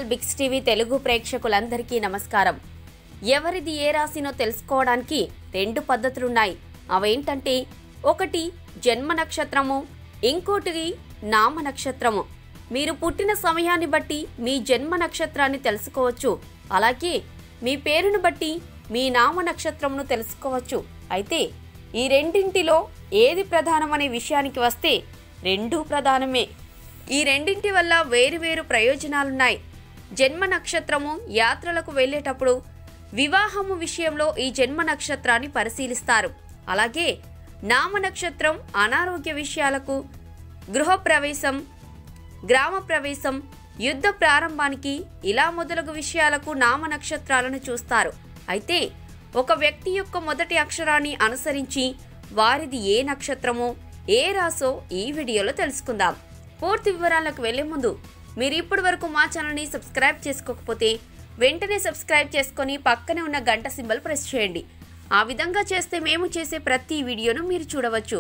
Channel Biggs TV Telugu ప్రేక్షకులందరికీ నమస్కారం ఎవరిది ఏ రాశినో తెలుసుకోవడానికి రెండు పద్ధతులున్నాయి అవేంటంటే ఒకటి జన్మ నక్షత్రము ఇంకోటి నామ నక్షత్రము మీరు పుట్టిన సమయాన్ని బట్టి మీ జన్మ నక్షత్రాన్ని తెలుసుకోవచ్చు అలాగే మీ పేరును బట్టి మీ నామ నక్షత్రమును తెలుసుకోవచ్చు అయితే ఈ రెండింటిలో ఏది ప్రధానమనే విషయానికి వస్తే రెండూ ప్రధానమే ఈ రెండింటి వల్ల వేరువేరు ప్రయోజనాలున్నాయి జన్మ నక్షత్రము యాత్రలకు వెళ్ళేటప్పుడు వివాహము విషయంలో ఈ జన్మ నక్షత్రాన్ని పరిశీలిస్తారు అలాగే నామ నక్షత్రం అనారోగ్య విషయాలకు గృహప్రవేశం గ్రామ ప్రవేశం యుద్ధ ప్రారంభానికి ఇలా మొదలగు విషయాలకు నామ నక్షత్రాలను చూస్తారు అయితే ఒక వ్యక్తి యొక్క మొదటి అక్షరాన్ని అనుసరించి వారిది ఏ నక్షత్రమో ఏ రాసో ఈ వీడియోలో తెలుసుకుందాం పూర్తి వివరాలకు వెళ్లే ముందు మీరు ఇప్పటి వరకు మా ఛానల్ని సబ్స్క్రైబ్ చేసుకోకపోతే వెంటనే సబ్స్క్రైబ్ చేసుకొని పక్కనే ఉన్న గంట సింబల్ ప్రెస్ చేయండి ఆ విధంగా చేస్తే మేము చేసే ప్రతి వీడియోను మీరు చూడవచ్చు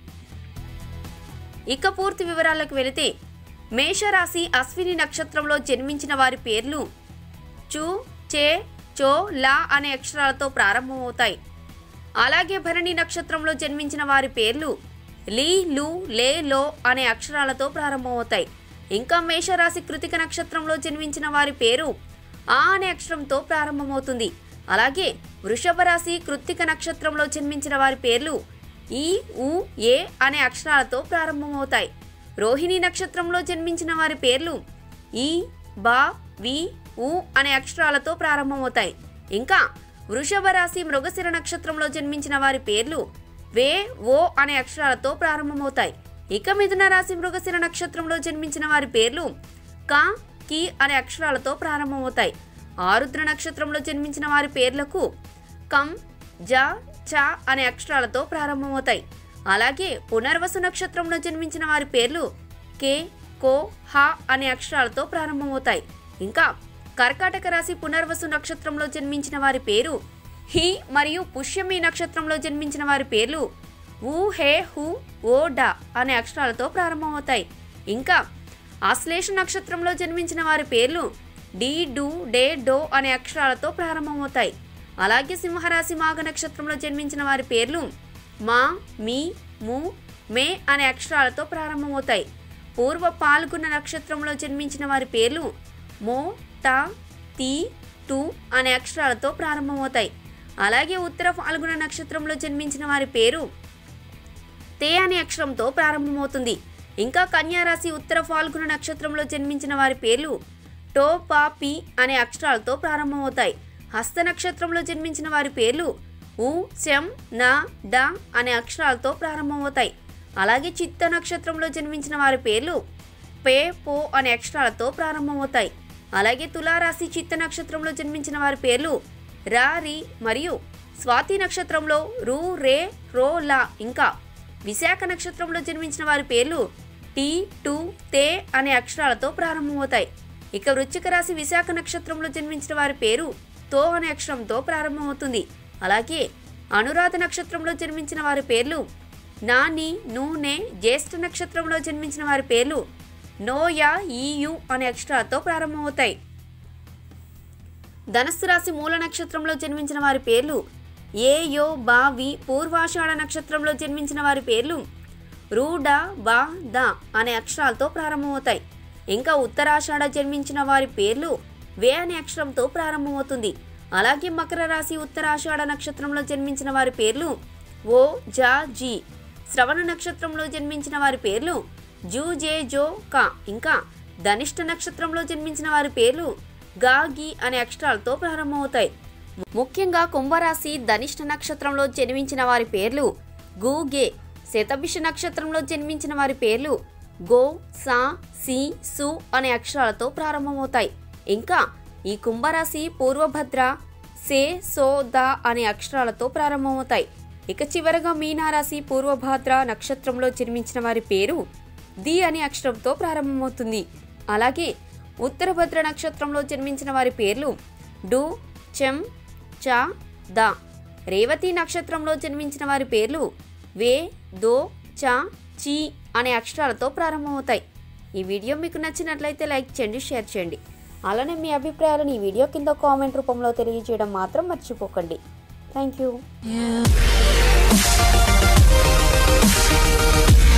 ఇక పూర్తి వివరాలకు వెళితే మేషరాశి అశ్విని నక్షత్రంలో జన్మించిన వారి పేర్లు చు చే చో లా అనే అక్షరాలతో ప్రారంభమవుతాయి అలాగే భరణి నక్షత్రంలో జన్మించిన వారి పేర్లు లీ లు లే లో అనే అక్షరాలతో ప్రారంభమవుతాయి ఇంకా మేషరాశి కృతిక నక్షత్రంలో జన్మించిన వారి పేరు ఆ అనే అక్షరంతో ప్రారంభమవుతుంది అలాగే వృషభ రాశి కృత్తిక నక్షత్రంలో జన్మించిన వారి పేర్లు ఈ ఉ ఏ అనే అక్షరాలతో ప్రారంభమవుతాయి రోహిణి నక్షత్రంలో జన్మించిన వారి పేర్లు ఈ బా వి ఉ అనే అక్షరాలతో ప్రారంభమవుతాయి ఇంకా వృషభ రాశి మృగశిర నక్షత్రంలో జన్మించిన వారి పేర్లు వే ఓ అనే అక్షరాలతో ప్రారంభమవుతాయి ఇక మిథున రాశి మృగశిర నక్షత్రంలో జన్మించిన వారి పేర్లు కా కి అనే అక్షరాలతో ప్రారంభమవుతాయి ఆరుద్ర నక్షత్రంలో జన్మించిన వారి పేర్లకు కం జ చ అనే అక్షరాలతో ప్రారంభమవుతాయి అలాగే పునర్వసు నక్షత్రంలో జన్మించిన వారి పేర్లు కే కో హ అనే అక్షరాలతో ప్రారంభమవుతాయి ఇంకా కర్కాటక రాశి పునర్వసు నక్షత్రంలో జన్మించిన వారి పేరు హి మరియు పుష్యమి నక్షత్రంలో జన్మించిన వారి పేర్లు ఊ హే హు ఓ డా అనే అక్షరాలతో ప్రారంభమవుతాయి ఇంకా ఆశ్లేష నక్షత్రంలో జన్మించిన వారి పేర్లు డి డు డే డో అనే అక్షరాలతో ప్రారంభమవుతాయి అలాగే సింహరాశి మాఘ నక్షత్రంలో జన్మించిన వారి పేర్లు మా మీ ము మే అనే అక్షరాలతో ప్రారంభమవుతాయి పూర్వ పాల్గొన్న నక్షత్రంలో జన్మించిన వారి పేర్లు మో ట తి టు అనే అక్షరాలతో ప్రారంభమవుతాయి అలాగే ఉత్తర పాల్గొన నక్షత్రంలో జన్మించిన వారి పేరు తే అనే అక్షరంతో ప్రారంభమవుతుంది ఇంకా కన్యారాశి ఉత్తర ఫాల్గుణ నక్షత్రంలో జన్మించిన వారి పేర్లు టో పా పి అనే అక్షరాలతో ప్రారంభమవుతాయి హస్త నక్షత్రంలో జన్మించిన వారి పేర్లు ఉ శం నా డ అనే అక్షరాలతో ప్రారంభమవుతాయి అలాగే చిత్త నక్షత్రంలో జన్మించిన వారి పేర్లు పే పో అనే అక్షరాలతో ప్రారంభమవుతాయి అలాగే తులారాశి చిత్త నక్షత్రంలో జన్మించిన వారి పేర్లు రా రి మరియు స్వాతి నక్షత్రంలో రు రే రో లా ఇంకా విశాఖ నక్షత్రంలో జన్మించిన వారి పేర్లు టీ టు తే అనే అక్షరాలతో ప్రారంభమవుతాయి ఇక వృశ్చిక రాశి విశాఖ నక్షత్రంలో జన్మించిన వారి పేరు తో అనే అక్షరంతో ప్రారంభమవుతుంది అలాగే అనురాధ నక్షత్రంలో జన్మించిన వారి పేర్లు నాని నూనె జ్యేష్ఠ నక్షత్రంలో జన్మించిన వారి పేర్లు నోయా ఈయు అనే అక్షరాలతో ప్రారంభమవుతాయి ధనస్సు రాశి మూల నక్షత్రంలో జన్మించిన వారి పేర్లు ఏ యో బా వి పూర్వాషాఢ నక్షత్రంలో జన్మించిన వారి పేర్లు రూ డా బా ద అనే అక్షరాలతో ప్రారంభమవుతాయి ఇంకా ఉత్తరాషాఢ జన్మించిన వారి పేర్లు వే అనే అక్షరంతో ప్రారంభమవుతుంది అలాగే మకర రాశి ఉత్తరాషాఢ నక్షత్రంలో జన్మించిన వారి పేర్లు ఓ జా జీ శ్రవణ నక్షత్రంలో జన్మించిన వారి పేర్లు జూ జే జో కా ఇంకా ధనిష్ట నక్షత్రంలో జన్మించిన వారి పేర్లు గా గి అనే అక్షరాలతో ప్రారంభమవుతాయి ముఖ్యంగా కుంభరాశి ధనిష్ట నక్షత్రంలో జన్మించిన వారి పేర్లు గు గే శతభిష నక్షత్రంలో జన్మించిన వారి పేర్లు గో సా సి సు అనే అక్షరాలతో ప్రారంభమవుతాయి ఇంకా ఈ కుంభరాశి పూర్వభద్ర సే సో ద అనే అక్షరాలతో ప్రారంభమవుతాయి ఇక చివరగా మీనారాశి పూర్వభద్ర నక్షత్రంలో జన్మించిన వారి పేరు ది అనే అక్షరంతో ప్రారంభమవుతుంది అలాగే ఉత్తరభద్ర నక్షత్రంలో జన్మించిన వారి పేర్లు డు చెం చ ద రేవతి నక్షత్రంలో జన్మించిన వారి పేర్లు వే దో చ చి అనే అక్షరాలతో ప్రారంభమవుతాయి ఈ వీడియో మీకు నచ్చినట్లయితే లైక్ చేయండి షేర్ చేయండి అలానే మీ అభిప్రాయాలను ఈ వీడియో కింద కామెంట్ రూపంలో తెలియజేయడం మాత్రం మర్చిపోకండి థ్యాంక్ యూ Yeah.